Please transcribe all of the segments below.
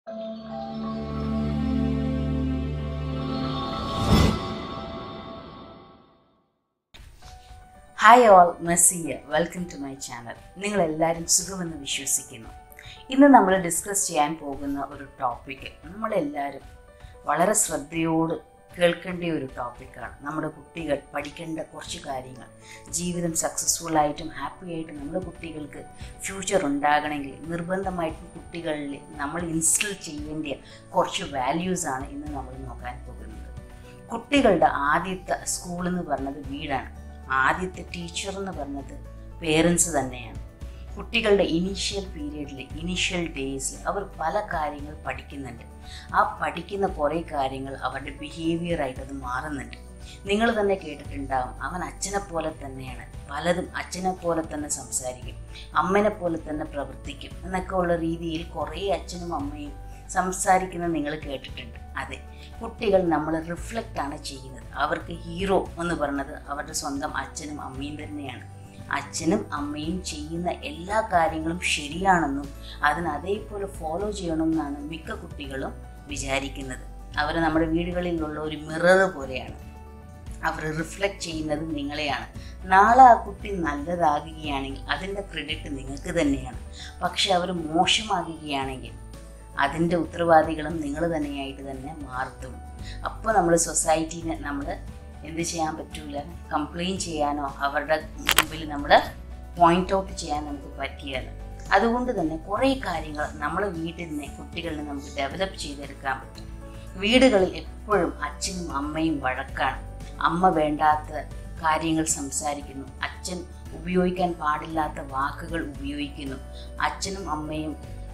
hi all മെസ്സിയ welcome to my channel നിങ്ങൾ എല്ലാവരും സുഖമെന്ന് വിശ്വസിക്കുന്നു ഇന്ന് നമ്മൾ ഡിസ്കസ് ചെയ്യാൻ പോകുന്ന ഒരു ടോപ്പിക്ക് നമ്മളെല്ലാവരും വളരെ ശ്രദ്ധയോട് കേൾക്കേണ്ട ഒരു ടോപ്പിക്കാണ് നമ്മുടെ കുട്ടികൾ പഠിക്കേണ്ട കുറച്ച് കാര്യങ്ങൾ ജീവിതം സക്സസ്ഫുൾ ആയിട്ടും ഹാപ്പി ആയിട്ടും നമ്മുടെ കുട്ടികൾക്ക് ഫ്യൂച്ചർ ഉണ്ടാകണമെങ്കിൽ നിർബന്ധമായിട്ടും കുട്ടികളിൽ നമ്മൾ ഇൻസ്റ്റിൽ ചെയ്യേണ്ട കുറച്ച് വാല്യൂസാണ് ഇന്ന് നമ്മൾ നോക്കാൻ പോകുന്നത് കുട്ടികളുടെ ആദ്യത്തെ സ്കൂൾ എന്ന് പറഞ്ഞത് വീടാണ് ആദ്യത്തെ ടീച്ചർ എന്ന് പറഞ്ഞത് പേരൻസ് തന്നെയാണ് കുട്ടികളുടെ ഇനീഷ്യൽ പീരീഡിൽ ഇനീഷ്യൽ ഡേയ്സിൽ അവർ പല കാര്യങ്ങൾ പഠിക്കുന്നുണ്ട് ആ പഠിക്കുന്ന കുറേ കാര്യങ്ങൾ അവരുടെ ബിഹേവിയർ ആയിട്ട് അത് മാറുന്നുണ്ട് നിങ്ങൾ തന്നെ കേട്ടിട്ടുണ്ടാവും അവൻ അച്ഛനെ പോലെ തന്നെയാണ് പലതും അച്ഛനെ പോലെ തന്നെ സംസാരിക്കും അമ്മനെ പോലെ തന്നെ പ്രവർത്തിക്കും എന്നൊക്കെ ഉള്ള രീതിയിൽ കുറേ അച്ഛനും അമ്മയും സംസാരിക്കുന്നത് നിങ്ങൾ കേട്ടിട്ടുണ്ട് അതെ കുട്ടികൾ നമ്മൾ റിഫ്ലക്റ്റ് ആണ് ചെയ്യുന്നത് അവർക്ക് ഹീറോ എന്ന് പറയുന്നത് അവരുടെ സ്വന്തം അച്ഛനും അമ്മയും തന്നെയാണ് അച്ഛനും അമ്മയും ചെയ്യുന്ന എല്ലാ കാര്യങ്ങളും ശരിയാണെന്നും അതിന് അതേപോലെ ഫോളോ ചെയ്യണമെന്നാണ് മിക്ക കുട്ടികളും വിചാരിക്കുന്നത് അവർ നമ്മുടെ വീടുകളിലുള്ള ഒരു മിറർ പോലെയാണ് അവർ റിഫ്ലക്റ്റ് ചെയ്യുന്നത് നിങ്ങളെയാണ് നാളെ ആ കുട്ടി നല്ലതാകുകയാണെങ്കിൽ അതിൻ്റെ ക്രെഡിറ്റ് നിങ്ങൾക്ക് തന്നെയാണ് പക്ഷെ അവർ മോശമാകുകയാണെങ്കിൽ അതിൻ്റെ ഉത്തരവാദികളും നിങ്ങൾ തന്നെയായിട്ട് തന്നെ മാറത്തും അപ്പോൾ നമ്മൾ സൊസൈറ്റീനെ നമ്മൾ എന്ത് ചെയ്യാൻ പറ്റൂല കംപ്ലയിൻറ്റ് ചെയ്യാനോ അവരുടെ മുമ്പിൽ നമ്മൾ പോയിന്റ് ഔട്ട് ചെയ്യാൻ നമുക്ക് പറ്റിയാൽ അതുകൊണ്ട് തന്നെ കുറേ കാര്യങ്ങൾ നമ്മളെ വീട്ടിൽ നിന്ന് കുട്ടികളിൽ നമുക്ക് ഡെവലപ്പ് ചെയ്തെടുക്കാൻ പറ്റും വീടുകളിൽ എപ്പോഴും അച്ഛനും അമ്മയും വഴക്കാണ് അമ്മ വേണ്ടാത്ത കാര്യങ്ങൾ സംസാരിക്കുന്നു അച്ഛൻ ഉപയോഗിക്കാൻ പാടില്ലാത്ത വാക്കുകൾ ഉപയോഗിക്കുന്നു അച്ഛനും അമ്മയും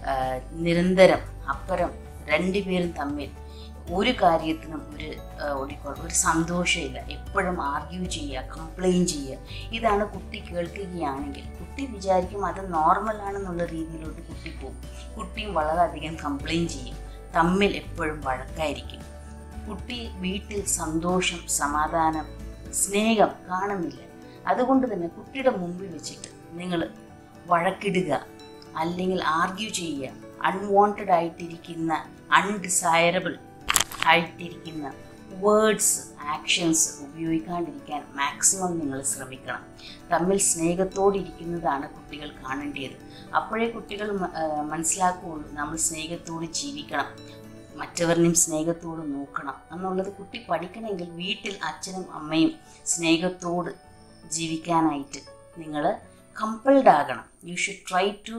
നിരന്തരം അപ്പുറം രണ്ടുപേരും തമ്മിൽ ഒരു കാര്യത്തിനും ഒരു ഒരു സന്തോഷമില്ല എപ്പോഴും ആർഗ്യൂ ചെയ്യുക കംപ്ലെയിൻ ചെയ്യുക ഇതാണ് കുട്ടി കേൾക്കുകയാണെങ്കിൽ കുട്ടി വിചാരിക്കും അത് നോർമലാണെന്നുള്ള രീതിയിലോട്ട് കുട്ടി പോകും കുട്ടിയും വളരെയധികം കംപ്ലെയിൻ ചെയ്യും തമ്മിൽ എപ്പോഴും വഴക്കായിരിക്കും കുട്ടി വീട്ടിൽ സന്തോഷം സമാധാനം സ്നേഹം കാണുന്നില്ല അതുകൊണ്ട് തന്നെ കുട്ടിയുടെ മുമ്പിൽ വെച്ചിട്ട് നിങ്ങൾ വഴക്കിടുക അല്ലെങ്കിൽ ആർഗ്യൂ ചെയ്യുക അൺവാണ്ടഡ് ആയിട്ടിരിക്കുന്ന അൺഡിസൈറബിൾ ആയിട്ടിരിക്കുന്ന വേർഡ്സ് ആക്ഷൻസ് ഉപയോഗിക്കാണ്ടിരിക്കാൻ മാക്സിമം നിങ്ങൾ ശ്രമിക്കണം തമ്മിൽ സ്നേഹത്തോടിരിക്കുന്നതാണ് കുട്ടികൾ കാണേണ്ടത് അപ്പോഴേ കുട്ടികൾ മനസ്സിലാക്കുകയുള്ളൂ നമ്മൾ സ്നേഹത്തോട് ജീവിക്കണം മറ്റവരിനെയും സ്നേഹത്തോട് നോക്കണം എന്നുള്ളത് കുട്ടി പഠിക്കണമെങ്കിൽ വീട്ടിൽ അച്ഛനും അമ്മയും സ്നേഹത്തോട് ജീവിക്കാനായിട്ട് നിങ്ങൾ കമ്പൾഡ് ആകണം you should try to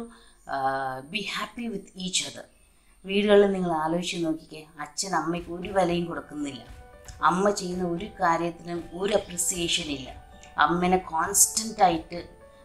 be happy with each other വീടുകളിൽ നിങ്ങൾ ആലോചിച്ച് നോക്കിക്കേ അച്ഛൻ അമ്മയ്ക്ക് ഒരു വിലയും കൊടുക്കുന്നില്ല അമ്മ ചെയ്യുന്ന ഒരു കാര്യത്തിനും ഒരു അപ്രിസിയേഷൻ ഇല്ല അമ്മനെ കോൺസ്റ്റൻ്റ് ആയിട്ട്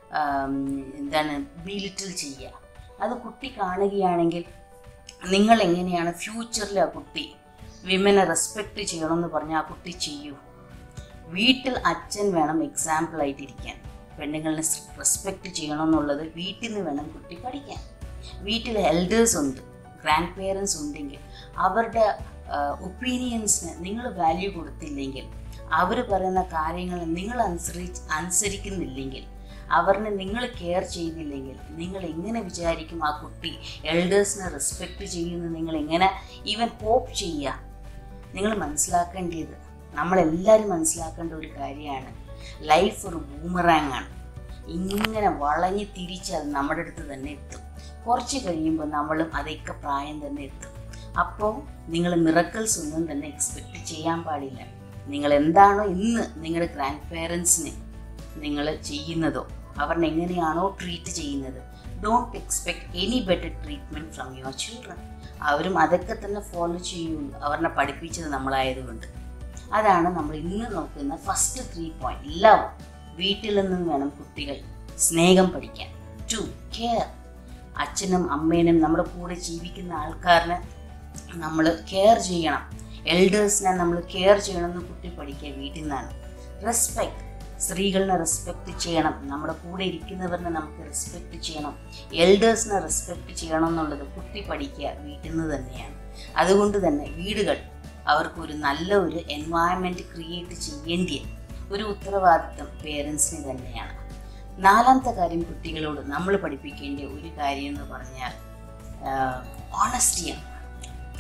എന്താണ് ബീലിറ്റിൽ ചെയ്യുക അത് കുട്ടി കാണുകയാണെങ്കിൽ നിങ്ങൾ എങ്ങനെയാണ് ഫ്യൂച്ചറിൽ ആ കുട്ടി വിമനെ റെസ്പെക്റ്റ് ചെയ്യണമെന്ന് പറഞ്ഞാൽ ആ കുട്ടി ചെയ്യൂ വീട്ടിൽ അച്ഛൻ വേണം എക്സാമ്പിളായിട്ടിരിക്കാൻ പെണ്ണുങ്ങളെ റെസ്പെക്റ്റ് ചെയ്യണമെന്നുള്ളത് വീട്ടിൽ നിന്ന് വേണം കുട്ടി പഠിക്കാൻ വീട്ടിൽ എൽഡേഴ്സ് ഉണ്ട് ഗ്രാൻഡ് പേരൻസ് ഉണ്ടെങ്കിൽ അവരുടെ ഒപ്പീനിയൻസിന് നിങ്ങൾ വാല്യൂ കൊടുത്തില്ലെങ്കിൽ അവർ പറയുന്ന കാര്യങ്ങൾ നിങ്ങൾ അനുസരി അനുസരിക്കുന്നില്ലെങ്കിൽ അവരിനെ നിങ്ങൾ കെയർ ചെയ്തില്ലെങ്കിൽ നിങ്ങൾ എങ്ങനെ വിചാരിക്കും ആ കുട്ടി എൽഡേഴ്സിനെ റെസ്പെക്റ്റ് ചെയ്യുന്ന നിങ്ങൾ എങ്ങനെ ഈവൻ ഹോപ്പ് ചെയ്യുക നിങ്ങൾ മനസ്സിലാക്കേണ്ടത് നമ്മളെല്ലാവരും മനസ്സിലാക്കേണ്ട ഒരു കാര്യമാണ് ലൈഫ് ഒരു ബൂമറാങ് ആണ് ഇങ്ങനെ വളഞ്ഞ് തിരിച്ച് അത് നമ്മുടെ അടുത്ത് തന്നെ എത്തും കുറച്ച് കഴിയുമ്പോൾ നമ്മളും അതൊക്കെ പ്രായം തന്നെ എത്തും അപ്പോൾ നിങ്ങൾ മിറക്കിൾസ് ഒന്നും തന്നെ എക്സ്പെക്റ്റ് ചെയ്യാൻ പാടില്ല നിങ്ങൾ എന്താണോ ഇന്ന് നിങ്ങളുടെ ഗ്രാൻഡ് പേരൻസിനെ നിങ്ങൾ ചെയ്യുന്നതോ അവരിനെ എങ്ങനെയാണോ ട്രീറ്റ് ചെയ്യുന്നത് don't expect any better treatment from your children അവരും അതൊക്കെ തന്നെ ഫോളോ ചെയ്യുള്ളൂ അവരെ പഠിപ്പിച്ചത് നമ്മളായതുകൊണ്ട് അതാണ് നമ്മൾ ഇന്ന് നോക്കുന്ന ഫസ്റ്റ് ത്രീ പോയിന്റ് ലവ് വീട്ടിൽ നിന്നും വേണം കുട്ടികൾ സ്നേഹം പഠിക്കാൻ ടു കെയർ അച്ഛനും അമ്മേനും നമ്മുടെ കൂടെ ജീവിക്കുന്ന ആൾക്കാരിനെ നമ്മൾ കെയർ ചെയ്യണം എൽഡേഴ്സിനെ നമ്മൾ കെയർ ചെയ്യണമെന്ന് കുട്ടി പഠിക്കുക വീട്ടിൽ നിന്നാണ് റെസ്പെക്ട് സ്ത്രീകളിനെ റെസ്പെക്റ്റ് ചെയ്യണം നമ്മുടെ കൂടെ ഇരിക്കുന്നവരിനെ നമുക്ക് റെസ്പെക്റ്റ് ചെയ്യണം എൽഡേഴ്സിനെ റെസ്പെക്റ്റ് ചെയ്യണം എന്നുള്ളത് കുട്ടി പഠിക്കുക വീട്ടിൽ നിന്ന് തന്നെയാണ് അതുകൊണ്ട് തന്നെ വീടുകൾ അവർക്കൊരു നല്ല ഒരു എൻവയൺമെൻറ്റ് ക്രിയേറ്റ് ചെയ്യേണ്ടിയ ഒരു ഉത്തരവാദിത്വം പേരൻസിന് തന്നെയാണ് നാലാമത്തെ കാര്യം കുട്ടികളോട് നമ്മൾ പഠിപ്പിക്കേണ്ട ഒരു കാര്യം എന്ന് പറഞ്ഞാൽ ഓണസ്റ്റിയാണ്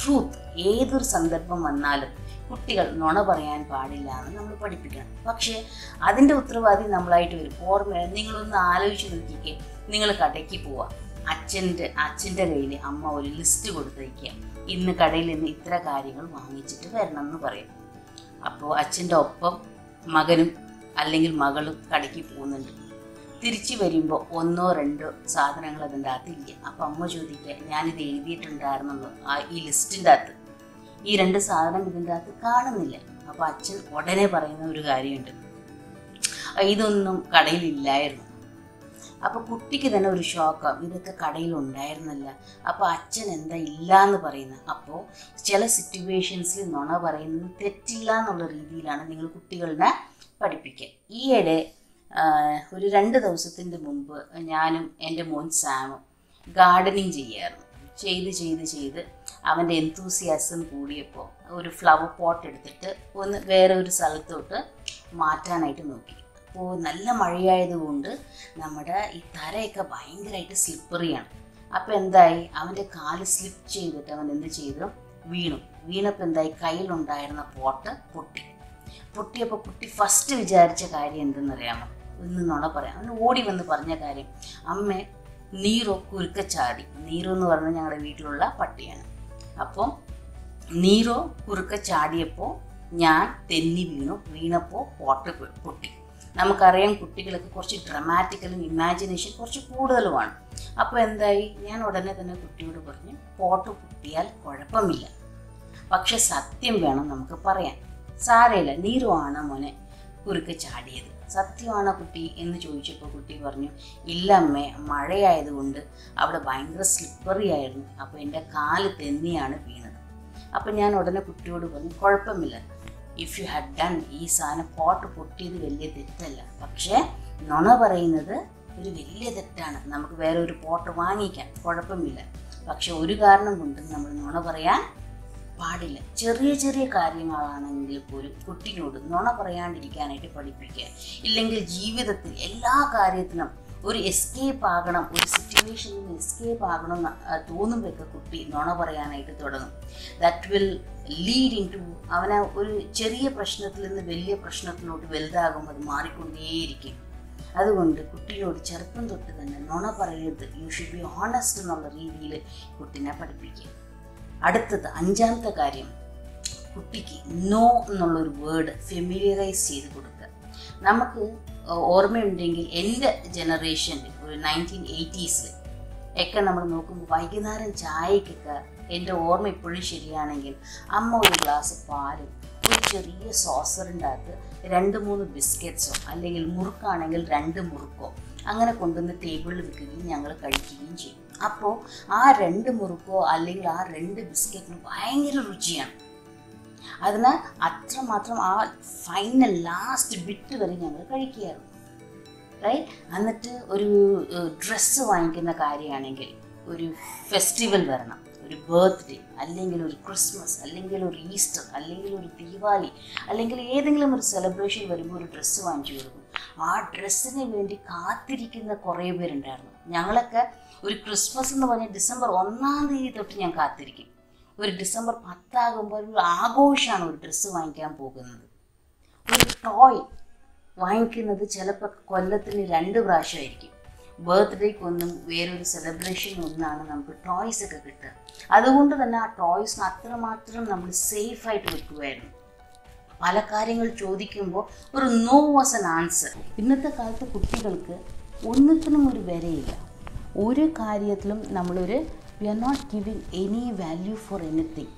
ട്രൂത്ത് ഏതൊരു സന്ദർഭം വന്നാലും കുട്ടികൾ നുണ പറയാൻ പാടില്ല എന്ന് നമ്മൾ പഠിപ്പിക്കണം പക്ഷേ അതിൻ്റെ ഉത്തരവാദി നമ്മളായിട്ട് വരും ഓർമ്മ നിങ്ങളൊന്ന് ആലോചിച്ച് നോക്കിക്കേ നിങ്ങൾ കടയ്ക്ക് പോവാ അച്ഛൻ്റെ അച്ഛൻ്റെ കയ്യിൽ അമ്മ ഒരു ലിസ്റ്റ് കൊടുത്തയക്കുക ഇന്ന് കടയിൽ നിന്ന് ഇത്ര കാര്യങ്ങൾ വാങ്ങിച്ചിട്ട് വരണം എന്ന് പറയും അപ്പോൾ അച്ഛൻ്റെ ഒപ്പം മകനും അല്ലെങ്കിൽ മകളും കടയ്ക്ക് പോകുന്നുണ്ട് തിരിച്ചു വരുമ്പോൾ ഒന്നോ രണ്ടോ സാധനങ്ങൾ അതിൻ്റെ അകത്തില്ല അപ്പം അമ്മ ചോദിക്കുക ഞാനിത് എഴുതിയിട്ടുണ്ടായിരുന്നല്ലോ ആ ഈ ലിസ്റ്റിൻ്റെ അകത്ത് ഈ രണ്ട് സാധനം ഇതിൻ്റെ അകത്ത് കാണുന്നില്ല അപ്പോൾ അച്ഛൻ ഉടനെ പറയുന്ന ഒരു കാര്യമുണ്ട് ഇതൊന്നും കടയിലില്ലായിരുന്നു അപ്പോൾ കുട്ടിക്ക് തന്നെ ഒരു ഷോക്കാവും ഇതൊക്കെ കടയിൽ ഉണ്ടായിരുന്നില്ല അപ്പോൾ അച്ഛൻ എന്താ ഇല്ല എന്ന് പറയുന്നത് അപ്പോൾ ചില സിറ്റുവേഷൻസിൽ നുണ പറയുന്നത് തെറ്റില്ല എന്നുള്ള രീതിയിലാണ് നിങ്ങൾ കുട്ടികളുടെ പഠിപ്പിക്കുക ഈയിടെ ഒരു രണ്ട് ദിവസത്തിൻ്റെ മുമ്പ് ഞാനും എൻ്റെ മോൻ സാമും ഗാർഡനിങ് ചെയ്യായിരുന്നു ചെയ്ത് ചെയ്ത് ചെയ്ത് അവൻ്റെ എന്തൂസിയാസം കൂടിയപ്പോൾ ഒരു ഫ്ലവർ പോട്ട് എടുത്തിട്ട് ഒന്ന് വേറെ ഒരു സ്ഥലത്തോട്ട് മാറ്റാനായിട്ട് നോക്കി അപ്പോൾ നല്ല മഴയായതുകൊണ്ട് നമ്മുടെ ഈ തരയൊക്കെ ഭയങ്കരമായിട്ട് സ്ലിപ്പറിയാണ് അപ്പോൾ എന്തായി അവൻ്റെ കാല് സ്ലിപ്പ് ചെയ്തിട്ട് അവൻ എന്ത് ചെയ്തു വീണു വീണപ്പോൾ എന്തായി കയ്യിലുണ്ടായിരുന്ന പോട്ട് പൊട്ടി പൊട്ടിയപ്പോൾ കുട്ടി ഫസ്റ്റ് വിചാരിച്ച കാര്യം എന്തെന്നറിയാമോ ഒന്ന് നുണ പറയാം അവന് ഓടി വന്ന് പറഞ്ഞ കാര്യം അമ്മ നീറോ കുരുക്കച്ചാടി നീറോ എന്ന് പറഞ്ഞാൽ ഞങ്ങളുടെ വീട്ടിലുള്ള പട്ടിയാണ് അപ്പം നീറോ കുറുക്ക ചാടിയപ്പോൾ ഞാൻ തെന്നി വീണു വീണപ്പോൾ പോട്ട് പൊട്ടി നമുക്കറിയാം കുട്ടികൾക്ക് കുറച്ച് ഡ്രമാറ്റിക്കലും ഇമാജിനേഷൻ കുറച്ച് കൂടുതലുമാണ് അപ്പോൾ എന്തായി ഞാൻ ഉടനെ തന്നെ കുട്ടിയോട് പറഞ്ഞു പോട്ട് പൊട്ടിയാൽ കുഴപ്പമില്ല പക്ഷെ സത്യം വേണം നമുക്ക് പറയാൻ സാരയില്ല നീരു ആണ് മോനെ കുറുക്ക് ചാടിയത് സത്യമാണോ കുട്ടി എന്ന് ചോദിച്ചപ്പോൾ കുട്ടി പറഞ്ഞു ഇല്ല അമ്മേ മഴയായതുകൊണ്ട് അവിടെ ഭയങ്കര സ്ലിപ്പറി ആയിരുന്നു അപ്പോൾ എൻ്റെ കാല് തെന്നിയാണ് വീണത് അപ്പം ഞാൻ ഉടനെ കുട്ടിയോട് പറഞ്ഞു കുഴപ്പമില്ല ഇഫ് യു ഹാഡ് ഡൺ ഈ സാധനം പോട്ട് പൊട്ടിയത് വലിയ തെറ്റല്ല പക്ഷേ നുണ പറയുന്നത് ഒരു വലിയ തെറ്റാണ് നമുക്ക് വേറെ ഒരു പോട്ട് വാങ്ങിക്കാം കുഴപ്പമില്ല പക്ഷെ ഒരു കാരണം കൊണ്ട് നമ്മൾ നുണ പറയാൻ പാടില്ല ചെറിയ ചെറിയ കാര്യങ്ങളാണെങ്കിൽ പോലും കുട്ടിയോട് നുണ പറയാണ്ടിരിക്കാനായിട്ട് പഠിപ്പിക്കുക ഇല്ലെങ്കിൽ ജീവിതത്തിൽ എല്ലാ കാര്യത്തിനും ഒരു എസ്കേപ്പ് ആകണം ഒരു സിറ്റുവേഷനിൽ നിന്ന് എസ്കേപ്പ് ആകണം എന്ന് തോന്നുമ്പോഴൊക്കെ കുട്ടി നുണ പറയാനായിട്ട് തുടങ്ങും that will lead into അവനെ ഒരു ചെറിയ പ്രശ്നത്തിൽ നിന്ന് വലിയ പ്രശ്നത്തിലോട്ട് വലുതാകുമ്പോൾ അത് മാറിക്കൊണ്ടേയിരിക്കും അതുകൊണ്ട് കുട്ടിയോട് ചെറുപ്പം തൊട്ട് തന്നെ നുണ പറയരുത് യു ഷുഡ് ബി ഓണസ്റ്റ് എന്നുള്ള രീതിയിൽ കുട്ടിനെ പഠിപ്പിക്കുക അടുത്തത് അഞ്ചാമത്തെ കാര്യം കുട്ടിക്ക് നോ എന്നുള്ളൊരു വേർഡ് ഫെമിലിയറൈസ് ചെയ്ത് കൊടുക്കുക നമുക്ക് ഓർമ്മയുണ്ടെങ്കിൽ എൻ്റെ ജനറേഷനിൽ ഒരു നയൻറ്റീൻ എയ്റ്റീസിൽ ഒക്കെ നമ്മൾ നോക്കുമ്പോൾ വൈകുന്നേരം ചായക്കൊക്കെ എൻ്റെ ഓർമ്മ ഇപ്പോഴും ശരിയാണെങ്കിൽ അമ്മ ഒരു ഗ്ലാസ് പാലും ഒരു ചെറിയ സോസറിൻ്റെ അകത്ത് രണ്ട് മൂന്ന് ബിസ്ക്കറ്റ്സോ അല്ലെങ്കിൽ മുറുക്കാണെങ്കിൽ രണ്ട് മുറുക്കോ അങ്ങനെ കൊണ്ടുവന്ന് ടേബിളിൽ വെക്കുകയും ഞങ്ങൾ കഴിക്കുകയും ചെയ്യും അപ്പോൾ ആ രണ്ട് മുറുക്കോ അല്ലെങ്കിൽ ആ രണ്ട് ബിസ്ക്കറ്റിന് ഭയങ്കര രുചിയാണ് അതിന് അത്രമാത്രം ആ ഫൈനൽ ലാസ്റ്റ് ബിറ്റ് വരെ ഞങ്ങൾ കഴിക്കുകയായിരുന്നു റൈറ്റ് എന്നിട്ട് ഒരു ഡ്രസ്സ് വാങ്ങിക്കുന്ന കാര്യമാണെങ്കിൽ ഒരു ഫെസ്റ്റിവൽ വരണം ഒരു ബർത്ത്ഡേ അല്ലെങ്കിൽ ഒരു ക്രിസ്മസ് അല്ലെങ്കിൽ ഒരു ഈസ്റ്റർ അല്ലെങ്കിൽ ഒരു ദീപാവലി അല്ലെങ്കിൽ ഏതെങ്കിലും ഒരു സെലിബ്രേഷൻ വരുമ്പോൾ ഒരു ഡ്രസ്സ് വാങ്ങിച്ചു കൊടുക്കും ആ ഡ്രസ്സിന് വേണ്ടി കാത്തിരിക്കുന്ന കുറേ പേരുണ്ടായിരുന്നു ഞങ്ങളൊക്കെ ഒരു ക്രിസ്മസ് എന്ന് പറഞ്ഞാൽ ഡിസംബർ ഒന്നാം തീയതി തൊട്ട് ഞാൻ കാത്തിരിക്കും ഒരു ഡിസംബർ പത്താകുമ്പോൾ ഒരു ആഘോഷമാണ് ഒരു ഡ്രസ്സ് വാങ്ങിക്കാൻ പോകുന്നത് ഒരു ടോയ് വാങ്ങിക്കുന്നത് ചിലപ്പോൾ കൊല്ലത്തിന് രണ്ട് പ്രാവശ്യമായിരിക്കും ബർത്ത്ഡേക്ക് ഒന്നും വേറൊരു സെലിബ്രേഷൻ ഒന്നാണ് നമുക്ക് ടോയ്സ് ഒക്കെ കിട്ടുക അതുകൊണ്ട് തന്നെ ആ ടോയ്സിന് അത്രമാത്രം നമ്മൾ സേഫായിട്ട് വെക്കുമായിരുന്നു പല കാര്യങ്ങൾ ചോദിക്കുമ്പോൾ ഒരു നോ വാസ് എൻ ആൻസർ ഇന്നത്തെ കാലത്ത് കുട്ടികൾക്ക് ഒന്നിത്തിനും ഒരു വിലയില്ല ഒരു കാര്യത്തിലും നമ്മളൊരു we are not giving any value for anything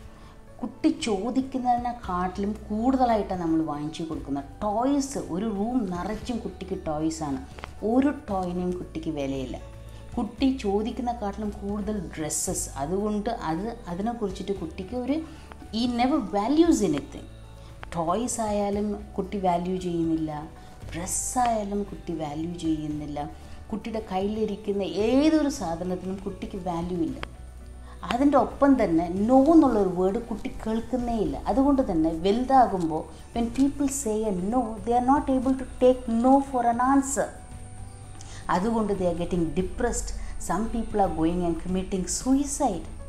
കുട്ടി ചോദിക്കുന്നതിനെക്കാട്ടിലും കൂടുതലായിട്ടാണ് നമ്മൾ വാങ്ങിച്ചു കൊടുക്കുന്നത് ടോയ്സ് ഒരു റൂം നിറച്ചും കുട്ടിക്ക് ടോയ്സാണ് ഒരു ടോയിനെയും കുട്ടിക്ക് വിലയില്ല കുട്ടി ചോദിക്കുന്നതിനെക്കാട്ടിലും കൂടുതൽ ഡ്രസ്സസ് അതുകൊണ്ട് അത് അതിനെക്കുറിച്ചിട്ട് കുട്ടിക്ക് ഒരു ഈ നെവർ വാല്യൂസ് എനിത്തിങ് ടോയ്സ് ആയാലും കുട്ടി വാല്യൂ ചെയ്യുന്നില്ല ഡ്രസ്സായാലും കുട്ടി വാല്യൂ ചെയ്യുന്നില്ല കുട്ടിയുടെ കയ്യിലിരിക്കുന്ന ഏതൊരു സാധനത്തിനും കുട്ടിക്ക് വാല്യൂ ഇല്ല അതിൻ്റെ ഒപ്പം തന്നെ നോ എന്നുള്ളൊരു വേർഡ് കുട്ടി കേൾക്കുന്നേ ഇല്ല അതുകൊണ്ട് തന്നെ വലുതാകുമ്പോൾ when people say a no they are not able to take no for an answer അതുകൊണ്ട് they are getting depressed some people are going and committing suicide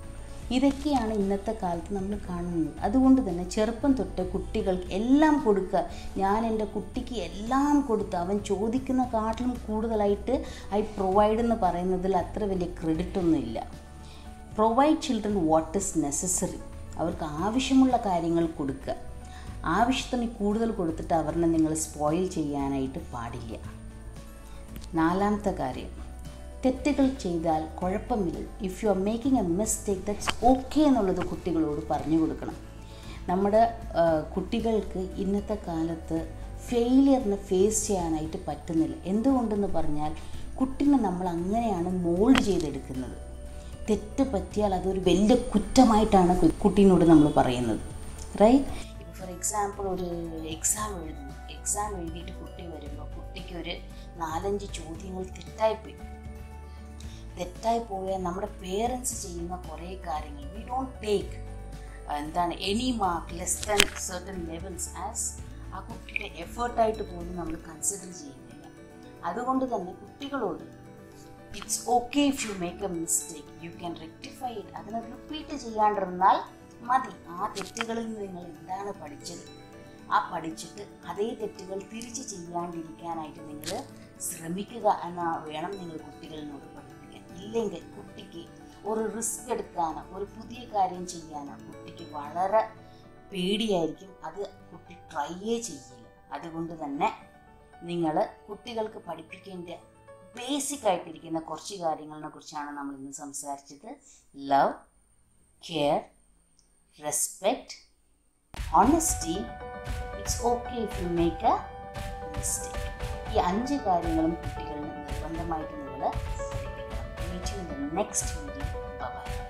ഇതൊക്കെയാണ് ഇന്നത്തെ കാലത്ത് നമ്മൾ കാണുന്നത് അതുകൊണ്ട് തന്നെ ചെറുപ്പം തൊട്ട് കുട്ടികൾക്ക് എല്ലാം കൊടുക്കുക ഞാൻ എൻ്റെ കുട്ടിക്ക് എല്ലാം കൊടുത്ത് അവൻ ചോദിക്കുന്ന കാട്ടിലും കൂടുതലായിട്ട് ഐ പ്രൊവൈഡ് എന്ന് പറയുന്നതിൽ അത്ര വലിയ ക്രെഡിറ്റ് ഒന്നുമില്ല provide children what is necessary അവർക്ക് ആവശ്യമുള്ള കാര്യങ്ങൾ കൊടുക്കുക ആവശ്യത്തിന് കൂടുതൽ കൊടുത്തിട്ട് അവരെ നിങ്ങൾ സ്പോയിൽ ചെയ്യാനായിട്ട് പാടില്ല നാലാമത്തെ കാര്യം തെറ്റുകൾ ചെയ്താൽ കുഴപ്പമില്ല if you are making a mistake that's okay എന്നുള്ളത് കുട്ടികളോട് പറഞ്ഞു കൊടുക്കണം നമ്മുടെ ആ, കുട്ടികൾക്ക് ഇന്നത്തെ കാലത്ത് ഫെയിലിയറിനെ ഫേസ് ചെയ്യാനായിട്ട് പറ്റുന്നില്ല എന്തുകൊണ്ടെന്ന് പറഞ്ഞാൽ കുട്ടീനെ നമ്മൾ അങ്ങനെയാണ് മോൾഡ് ചെയ്തെടുക്കുന്നത് തെറ്റ് പറ്റിയാൽ അതൊരു വലിയ കുറ്റമായിട്ടാണ് കു- കുട്ടീനോട് നമ്മൾ പറയുന്നത് റൈറ്റ് ഇപ്പോൾ ഫോർ എക്സാമ്പിൾ ഒരു എക്സാം എഴുതുന്നു എക്സാം എഴുതിയിട്ട് കുട്ടി വരുമ്പോൾ കുട്ടിക്ക് ഒരു നാലഞ്ച് ചോദ്യങ്ങൾ തെറ്റായിപ്പോയി തെറ്റായി പോയാൽ നമ്മുടെ പേരൻസ് ചെയ്യുന്ന കുറേ കാര്യങ്ങൾ വി ഡോണ്ട് ടേക്ക് എന്താണ് any mark less than certain levels as ആ കുട്ടിയുടെ എഫേർട്ടായിട്ട് പോലും നമ്മൾ കൺസിഡർ ചെയ്യുന്നില്ല അതുകൊണ്ട് തന്നെ കുട്ടികളോട് it's okay if you make a mistake you can rectify it അതിനെ റിപ്പീറ്റ് ചെയ്യാണ്ടിരുന്നാൽ മതി ആ തെറ്റുകളിൽ നിന്ന് നിങ്ങൾ എന്താണ് പഠിച്ചത് ആ പഠിച്ചിട്ട് അതേ തെറ്റുകൾ തിരിച്ച് ചെയ്യാണ്ടിരിക്കാനായിട്ട് നിങ്ങൾ ശ്രമിക്കുക എന്ന വേണം നിങ്ങൾ കുട്ടികളിനോട് പഠിപ്പിക്കാൻ ഇല്ലെങ്കിൽ കുട്ടിക്ക് ഒരു റിസ്ക് എടുക്കാനോ ഒരു പുതിയ കാര്യം ചെയ്യാനോ കുട്ടിക്ക് വളരെ പേടിയായിരിക്കും അത് കുട്ടി ട്രൈയേ ചെയ്യില്ല അതുകൊണ്ട് തന്നെ നിങ്ങൾ കുട്ടികൾക്ക് പഠിപ്പിക്കേണ്ട ബേസിക് ആയിട്ടിരിക്കുന്ന കുറച്ച് കാര്യങ്ങളെ കുറിച്ചാണ് നമ്മൾ ഇന്ന് സംസാരിച്ചത് love care respect honesty it's okay if you make a mistake ഈ അഞ്ച് കാര്യങ്ങളും കുട്ടികളിൽ നിർബന്ധമായിട്ട് നിങ്ങൾ പഠിപ്പിക്കണം meet you in the next video by